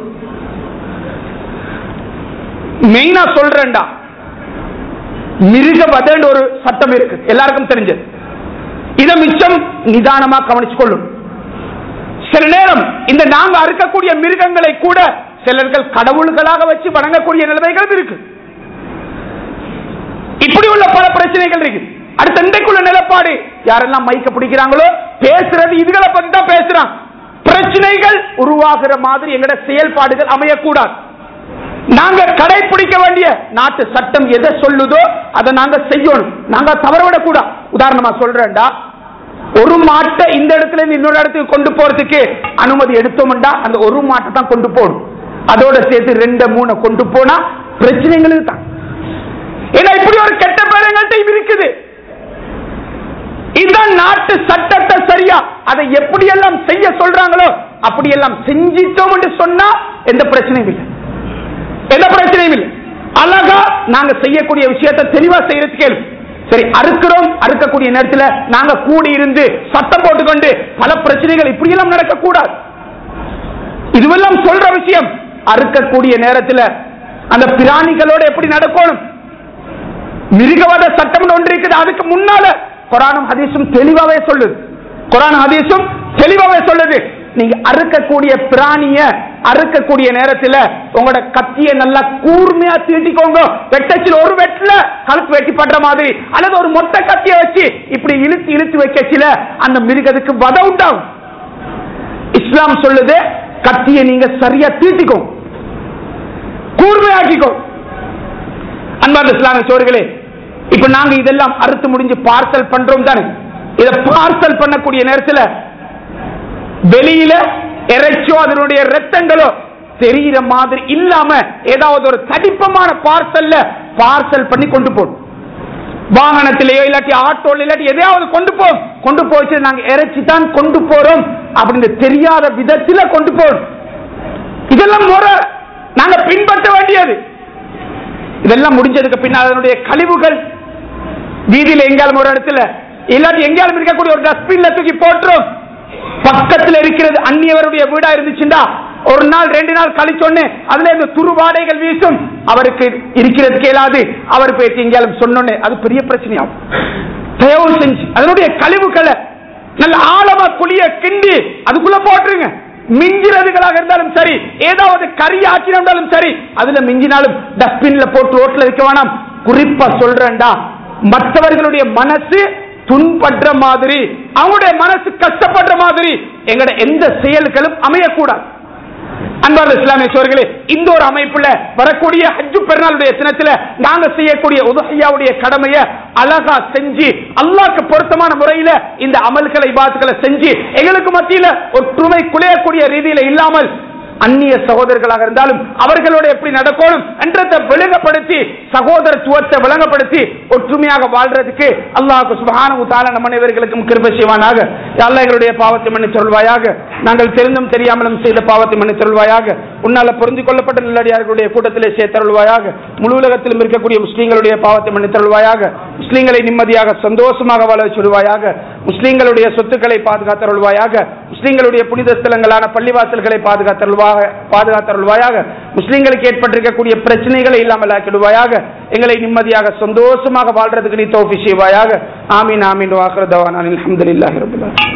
மெயினா சொல்றேன்டா மிருக வதன்னு ஒரு சட்டம் இருக்கு எல்லாருக்கும் தெரிஞ்சது இதை மிச்சம் நிதானமா கவனிச்சு கொள்ளும் சில நேரம் இந்த நாங்க அறுக்கக்கூடிய மிருகங்களை கூட சிலர்கள் கடவுள்களாக வச்சு வணங்கக்கூடிய நிலைமைகள் இருக்கு இப்படி உள்ள பல பிரச்சனைகள் இருக்கு அடுத்த இன்றைக்குள்ள நிலப்பாடு யாரெல்லாம் மைக்க பிடிக்கிறாங்களோ பேசுறது இதுகளை பத்தி தான் பேசுறான் பிரச்சனைகள் உருவாகிற மாதிரி எங்கட செயல்பாடுகள் அமையக்கூடாது நாங்க கடைபிடிக்க வேண்டிய நாட்டு சட்டம் எதை சொல்லுதோ அதை நாங்க செய்யணும் நாங்க தவறவிடக் கூடாது உதாரணமா சொல்றேன்டா ஒரு மாட்டை இந்த இடத்துல இருந்து இன்னொரு இடத்துக்கு கொண்டு போறதுக்கு அனுமதி எடுத்தோம்டா அந்த ஒரு மாட்டை தான் கொண்டு போகணும் அதோட சேர்த்து ரெண்டு மூணு கொண்டு போனா பிரச்சனைகளுக்கு தான் ஏன்னா இப்படி ஒரு கெட்ட பேரங்கள்ட்ட இருக்குது இதுதான் நாட்டு சட்டத்தை சரியா அதை எப்படியெல்லாம் செய்ய சொல்றாங்களோ அப்படியெல்லாம் செஞ்சிட்டோம் என்று சொன்னா எந்த பிரச்சனையும் இல்லை எந்த பிரச்சனையும் இல்லை அழகா நாங்க செய்யக்கூடிய விஷயத்தை தெளிவா செய்யறது கேளு சரி அறுக்கிறோம் அறுக்கக்கூடிய நேரத்தில் நாங்க கூடி இருந்து சட்டம் போட்டுக்கொண்டு பல பிரச்சனைகள் இப்படியெல்லாம் நடக்கக்கூடாது இதுவெல்லாம் சொல்ற விஷயம் அறுக்கக்கூடிய நேரத்தில் அந்த பிராணிகளோட எப்படி நடக்கணும் மிருகவாத சட்டம் ஒன்று இருக்குது அதுக்கு முன்னால குரானும் ஹதீஸும் தெளிவாவே சொல்லுது குரான் ஹதீஸும் தெளிவாவே சொல்லுது நீங்க அறுக்கக்கூடிய பிராணிய அறுக்கக்கூடிய நேரத்துல உங்களோட கத்திய நல்லா கூர்மையா தீட்டிக்கோங்க வெட்டச்சில் ஒரு வெட்டில கழுத்து வெட்டி பண்ற மாதிரி அல்லது ஒரு மொத்த கத்திய வச்சு இப்படி இழுத்து இழுத்து வைக்கச்சில அந்த மிருகத்துக்கு வத உண்டாகும் இஸ்லாம் சொல்லுது கத்திய நீங்க சரியா தீட்டிக்கோ கூர்மையாக்கிக்கோ அன்பார்ந்த இஸ்லாமிய சோர்களே இப்ப நாங்க இதெல்லாம் அறுத்து முடிஞ்சு பார்சல் பண்றோம் தானே இத பார்சல் பண்ணக்கூடிய நேரத்தில் வெளியில இறைச்சோ அதனுடைய ரத்தங்களோ தெரிகிற மாதிரி இல்லாம ஏதாவது ஒரு தடிப்பமான பார்சல்ல பார்சல் பண்ணி கொண்டு போடும் வாகனத்திலேயோ இல்லாட்டி ஆட்டோல இல்லாட்டி எதையாவது கொண்டு போ கொண்டு போச்சு நாங்க இறைச்சி தான் கொண்டு போறோம் அப்படின்னு தெரியாத விதத்துல கொண்டு போறோம் இதெல்லாம் முறை நாங்க பின்பற்ற வேண்டியது இதெல்லாம் முடிஞ்சதுக்கு பின்னால் அதனுடைய கழிவுகள் வீதியில எங்காலும் ஒரு இடத்துல இல்லாட்டி எங்கேயாலும் இருக்கக்கூடிய ஒரு டஸ்ட்பின்ல தூக்கி போட்டுரும் பக்கத்தில் இருக்கிறது அந்நியவருடைய வீடா இருந்துச்சுண்டா ஒரு நாள் ரெண்டு நாள் கழிச்சொன்னு அதுல இந்த துருவாடைகள் வீசும் அவருக்கு இருக்கிறதுக்கு இயலாது அவர் பேசி எங்கேயாலும் சொன்னோன்னே அது பெரிய பிரச்சனையாகும் தயவு செஞ்சு அதனுடைய கழிவுகளை நல்ல ஆழமா குழிய கிண்டி அதுக்குள்ள போட்டுருங்க மிஞ்சிறதுகளாக இருந்தாலும் சரி ஏதாவது கறி ஆக்கினாலும் சரி அதுல மிஞ்சினாலும் டஸ்ட்பின்ல போட்டு ரோட்ல வைக்க வேணாம் குறிப்பா சொல்றேன்டா மற்றவர்களுடைய மனசு துன்படுற மாதிரி அவங்களுடைய மனசு கஷ்டப்படுற மாதிரி எங்கட எந்த செயல்களும் அமையக்கூடாது அன்பார்ந்த இஸ்லாமிய சோர்களே இந்த ஒரு அமைப்புல வரக்கூடிய ஹஜ்ஜு பெருநாளுடைய தினத்துல நாங்க செய்யக்கூடிய உதகையாவுடைய கடமையை அழகா செஞ்சு அல்லாக்கு பொருத்தமான முறையில இந்த அமல்களை பாத்துக்களை செஞ்சு எங்களுக்கு மத்தியில ஒற்றுமை குலையக்கூடிய ரீதியில இல்லாமல் அந்நிய சகோதரர்களாக இருந்தாலும் அவர்களோட எப்படி நடக்கணும் என்றதை விளங்கப்படுத்தி சகோதரத்துவத்தை விளங்கப்படுத்தி ஒற்றுமையாக வாழ்றதுக்கு அல்லாஹு சுபஹானு தால நம் அனைவர்களுக்கும் கிருபை செய்வானாக அல்லா எங்களுடைய பாவத்தை மன்னிச் சொல்வாயாக நாங்கள் தெரிந்தும் தெரியாமலும் செய்த பாவத்தை மன்னிச் சொல்வாயாக உன்னால பொருந்திக் கொள்ளப்பட்ட நல்லடியார்களுடைய கூட்டத்திலே சேர்த்தருள்வாயாக முழு உலகத்திலும் இருக்கக்கூடிய முஸ்லீம்களுடைய பாவத்தை மன்னித்தருள்வாயாக முஸ்லீம்களை நிம்மதியாக சந்தோஷமாக வாழ சொல்வாயாக முஸ்லீம்களுடைய சொத்துக்களை பாதுகாத்தருள்வாயாக முஸ்லீம்களுடைய புனித ஸ்தலங்களான பள்ளிவாசல்களை பாதுகாத்தருள்வாக பாதுகாத்தருள்வாயாக முஸ்லீம்களுக்கு ஏற்பட்டிருக்கக்கூடிய பிரச்சனைகளை இல்லாமல் ஆக்கிடுவாயாக எங்களை நிம்மதியாக சந்தோஷமாக வாழ்றதுக்கு நீ தோஃபி செய்வாயாக ஆமீன் ஆமீன் வாக்குறதவான் அலமதுல்லாஹி ரபுல்லா